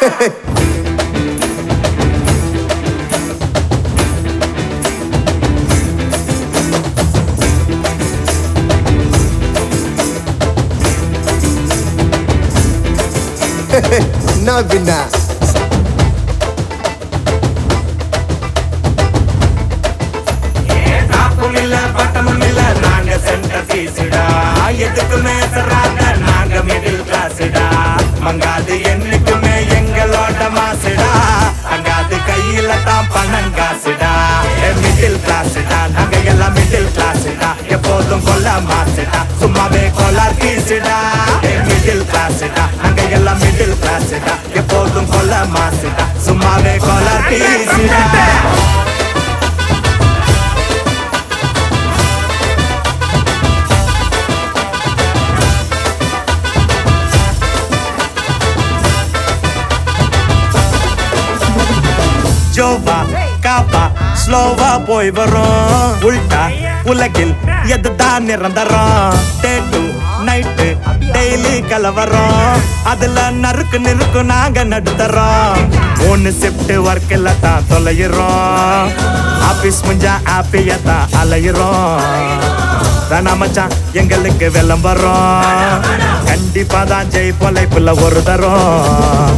என்ன பின்ன காப்பும் இல்ல பட்டமும் இல்ல நாங்க சென்டர் பீஸுடா எதுக்குமே சராங்க நாங்க மிடில் கிளாஸ்டா மங்காது என்னைக்குமே எங்களோட மாசுடா அங்காது கையில தான் பணம் காசுடா மிடில் கிளாஸ்டா நாங்க எல்லாம் மிடில் கிளாஸ்டா எப்போதும் கொல்ல மாசுடா சும்மாவே கொலார் பீஸுடா மிடில் கிளாஸ்டா நாங்க எல்லாம் மிடில் கிளாஸ்டா எப்போதும் கொல்ல மாசுடா சும்மாவே கொலார் பீஸுடா ஜோவா காப்பா ஸ்லோவா போய் வரும் உல்டா உலகில் எதுதான் நிரந்தரம் டே டு நைட்டு டெய்லி கலவரம் அதுல நறுக்கு நிறுக்கு நாங்க நடுத்தரோம் மூணு ஷிஃப்ட் ஒர்க்கில் தான் தொலைகிறோம் ஆபீஸ் முஞ்சா ஆப்பிய தான் அலையிறோம் வேணா மச்சான் எங்களுக்கு விளம்பரம் கண்டிப்பா தான் ஜெய் பொழைப்புல ஒரு தரம்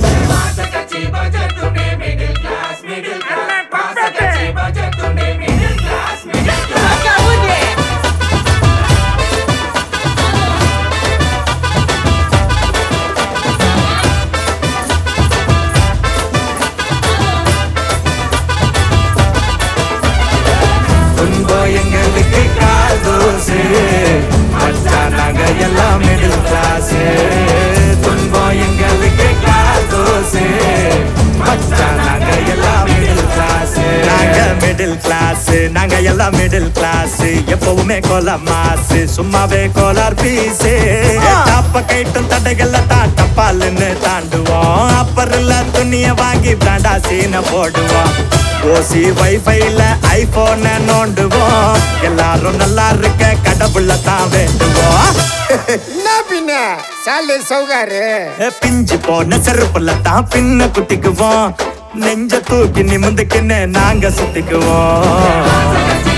துன்பம் எங்களுக்கு காதோசு மச்சான் நாங்க எல்லாம் மிடில் கிளாஸ் துன்பம் எங்களுக்கு காதோசு மச்சான் நாங்க எல்லாம் மிடில் கிளாஸ் நாங்க மிடில் கிளாஸ் நாங்க எல்லாம் மிடில் கிளாஸ் எப்பவுமே கோல மாசு சும்மாவே கோலார் பீஸ் தப்ப கைட்டும் தடைகள்ல தான் டப்பாலுன்னு தாண்டுவோம் அப்பரில் துணிய வாங்கி பிராண்டா சீன போடுவோம் ஓசி வைஃபைல ஐபோன் நோண்டுவோம் எல்லாரும் நல்லா இருக்க கடவுள தான் வேண்டுவோம் என்ன பின்ன சாலு சௌகாரு ஏ, பிஞ்சு போன செருப்புல தான் பின்ன குத்திக்குவோம் நெஞ்ச தூக்கி நிமிந்துக்குன்னு நாங்க சுத்திக்குவோம்